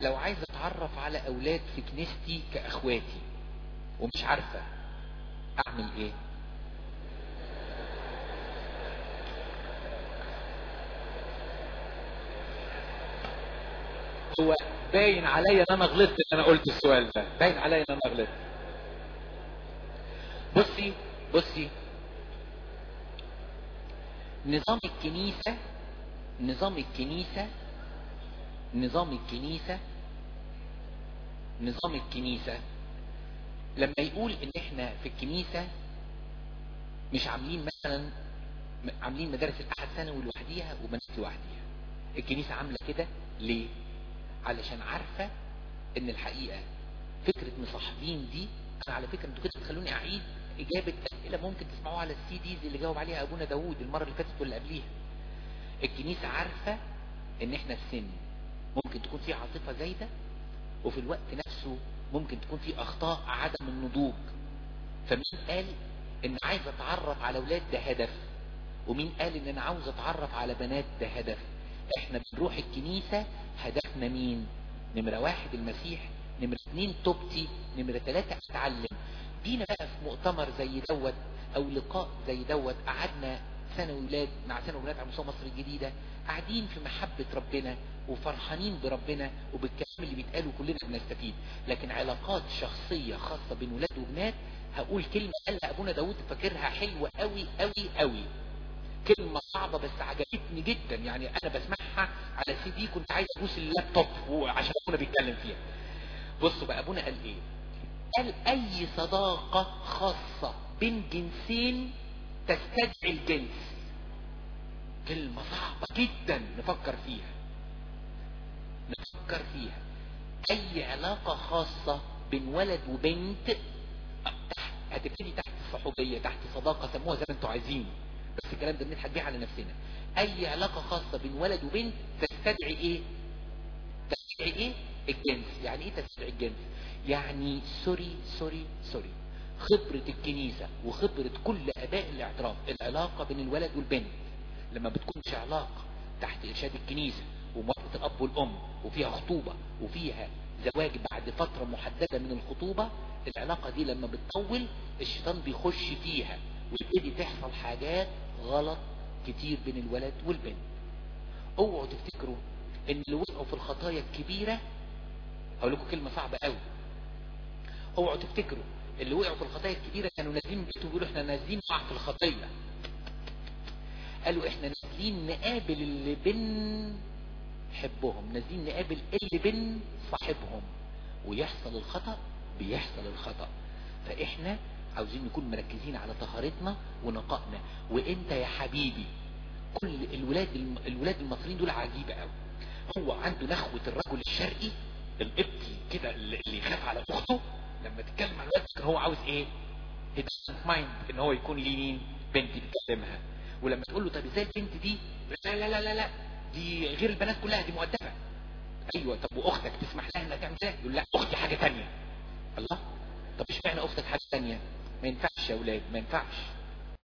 لو عايز اتعرف على اولاد في كنيستي كاخواتي ومش عارفة اعمل ايه هو باين عليا ان انا غلطت ان انا قلت السؤال ده باين عليا ان انا غلطت بصي بصي نظام الكنيسة نظام الكنيسة نظام الكنيسة نظام الكنيسة لما يقول ان احنا في الكنيسة مش عاملين مثلا عاملين مدارس الاحد ثانوي لوحديها وبنات لوحديها الكنيسة عاملة كده ليه علشان عارفة ان الحقيقة فكرة مصاحبين دي انا على فكرة انتوا كده بتخلوني اعيد اجابة اسئلة ممكن تسمعوها على السي ديز اللي جاوب عليها ابونا داوود المرة اللي فاتت واللي قبليها الكنيسة عارفة ان احنا في سن ممكن تكون في عاطفة زايدة وفي الوقت نفسه ممكن تكون في اخطاء عدم النضوج فمين قال ان عايز اتعرف على اولاد ده هدف ومين قال ان انا عاوز اتعرف على بنات ده هدف احنا بنروح الكنيسة هدفنا مين نمرة واحد المسيح نمرة اتنين توبتي نمرة تلاتة اتعلم جينا بقى في مؤتمر زي دوت او لقاء زي دوت قعدنا سنة ولاد مع سنة ولاد على مستوى مصر الجديدة قاعدين في محبة ربنا وفرحانين بربنا وبالكلام اللي بيتقال وكلنا بنستفيد لكن علاقات شخصية خاصة بين ولاد وبنات هقول كلمة قالها ابونا داود فاكرها حلوة قوي قوي قوي كلمة صعبة بس عجبتني جدا يعني انا بسمعها على سي دي كنت عايز ابوس اللابتوب عشان ابونا بيتكلم فيها بصوا بقى ابونا قال ايه قال اي صداقة خاصة بين جنسين تستدعي الجنس كلمة صعبة جدا نفكر فيها نفكر فيها اي علاقة خاصة بين ولد وبنت هتبتدي تحت الصحوبية تحت صداقة سموها زي ما انتوا عايزين بس الكلام ده بنضحك بيه على نفسنا اي علاقة خاصة بين ولد وبنت تستدعي ايه تستدعي ايه الجنس يعني ايه تستدعي الجنس يعني سوري سوري سوري خبرة الكنيسة وخبرة كل اباء الاعتراف العلاقة بين الولد والبنت لما بتكونش علاقة تحت ارشاد الكنيسة وموافقة الاب والام وفيها خطوبة وفيها زواج بعد فترة محددة من الخطوبة العلاقة دي لما بتطول الشيطان بيخش فيها ويبتدي تحصل حاجات غلط كتير بين الولد والبنت اوعوا تفتكروا ان اللي وقعوا في الخطايا الكبيرة هقول لكم كلمة صعبة قوي اوعوا تفتكروا اللي وقعوا في الخطايا الكبيرة كانوا نازلين من بيته بيقولوا احنا نازلين نقع في الخطية قالوا احنا نازلين نقابل اللي بين حبهم نازلين نقابل اللي بين صاحبهم ويحصل الخطأ بيحصل الخطأ فاحنا عاوزين نكون مركزين على طهارتنا ونقائنا وانت يا حبيبي كل الولاد الولاد المصريين دول عجيبة قوي هو عنده نخوة الرجل الشرقي القبطي كده اللي يخاف على اخته لما تتكلم عن الولد هو عاوز ايه he doesn't mind ان هو يكون ليه مين بنت بتكلمها ولما تقول له طب ازاي البنت دي لا لا لا لا لا دي غير البنات كلها دي مؤدبة ايوه طب واختك تسمح لها انها تعمل كده يقول لا اختي حاجة تانية الله طب اشمعنى اختك حاجة تانية ما ينفعش يا اولاد ما ينفعش